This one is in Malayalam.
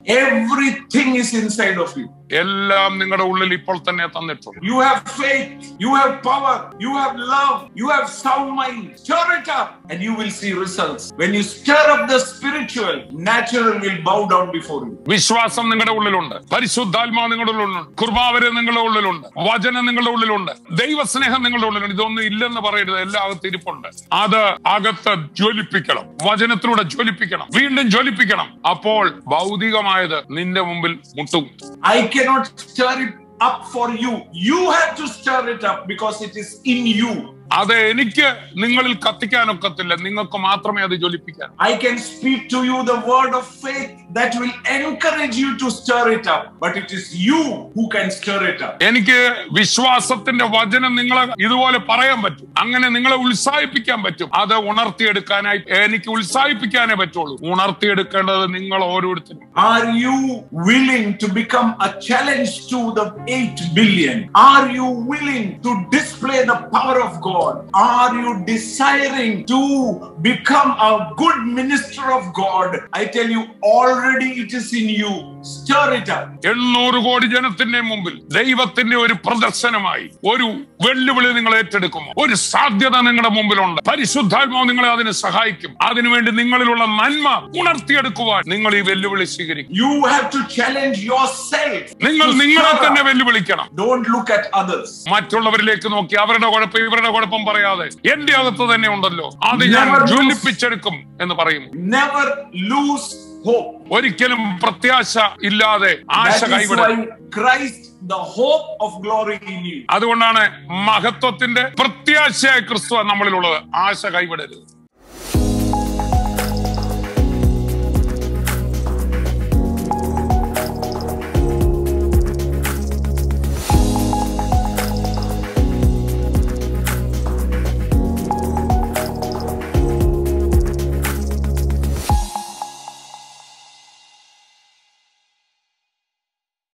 Everything is inside of you. എല്ലാം നിങ്ങളുടെ ഉള്ളിൽ ഇപ്പോൾ തന്നെ തന്നിട്ടുണ്ട് You have faith, you have power, you have love, you have sound mind. Stir it up and you will see results. When you stir up the spiritual, natural will bow down before you. വിശ്വാസം നിങ്ങളുടെ ഉള്ളിലുണ്ട് പരിശുദ്ധാത്മാ നിങ്ങളുടെ ഉള്ളിലുണ്ട് കുർബാവര് നിങ്ങളുടെ ഉള്ളിലുണ്ട് വചനം നിങ്ങളുടെ ഉള്ളിലുണ്ട് ദൈവസ്നേഹം നിങ്ങളുടെ ഉള്ളിലുണ്ട് ഇതൊന്നും ഇല്ലെന്ന് പറയരുത് എല്ലാം അകത്ത് ഇരിപ്പുണ്ട് അത് അകത്ത് ജ്വലിപ്പിക്കണം വചനത്തിലൂടെ ജ്വലിപ്പിക്കണം വീണ്ടും ജ്വലിപ്പിക്കണം അപ്പോൾ ഭൗതികമായത് നിന്റെ മുമ്പിൽ മുട്ടും I cannot stir it up for you. You have to stir it up because it is in you. അത് എനിക്ക് നിങ്ങളിൽ കത്തിക്കാനൊക്കത്തില്ല നിങ്ങൾക്ക് മാത്രമേ അത് ജ്വലിപ്പിക്കാൻ I can speak to you the word of faith that will encourage you to stir it up, but it is you who can stir it up. എനിക്ക് വിശ്വാസത്തിന്റെ വചനം നിങ്ങളെ ഇതുപോലെ പറയാൻ പറ്റും അങ്ങനെ നിങ്ങളെ ഉത്സാഹിപ്പിക്കാൻ പറ്റും അത് ഉണർത്തിയെടുക്കാനായി എനിക്ക് ഉത്സാഹിപ്പിക്കാനേ പറ്റുള്ളൂ ഉണർത്തിയെടുക്കേണ്ടത് നിങ്ങൾ ഓരോരുത്തരും Are you willing to become a challenge to the 8 billion? Are you willing to display the power of God? Are you desiring to become a good minister of God? I tell you, already it is in you. Stir it up. എണ്ണൂറ് കോടി ജനത്തിന്റെ മുമ്പിൽ ദൈവത്തിന്റെ ഒരു പ്രദർശനമായി ഒരു വെല്ലുവിളി നിങ്ങൾ ഏറ്റെടുക്കുമോ ഒരു സാധ്യത നിങ്ങളുടെ മുമ്പിലുണ്ട് പരിശുദ്ധാത്മാവ് നിങ്ങളെ അതിന് സഹായിക്കും അതിനുവേണ്ടി നിങ്ങളിലുള്ള നന്മ ഉണർത്തിയെടുക്കുവാൻ നിങ്ങൾ ഈ വെല്ലുവിളി സ്വീകരിക്കും You have to challenge yourself. നിങ്ങൾ to നിങ്ങളെ stir തന്നെ up. വെല്ലുവിളിക്കണം Don't look at others. മറ്റുള്ളവരിലേക്ക് നോക്കി അവരുടെ കുഴപ്പം ഇവരുടെ കുഴപ്പം പറയാതെ എന്റെ അകത്ത് തന്നെ ഉണ്ടല്ലോ അത് ഞാൻ Never lose. ജ്വലിപ്പിച്ചെടുക്കും എന്ന് പറയും Never lose hope. ഒരിക്കലും പ്രത്യാശ ഇല്ലാതെ ആശ That is കൈവിടരുത് why Christ, the hope of glory in you. അതുകൊണ്ടാണ് മഹത്വത്തിന്റെ പ്രത്യാശയായ ക്രിസ്തു നമ്മളിലുള്ളത് ആശ കൈവിടരുത്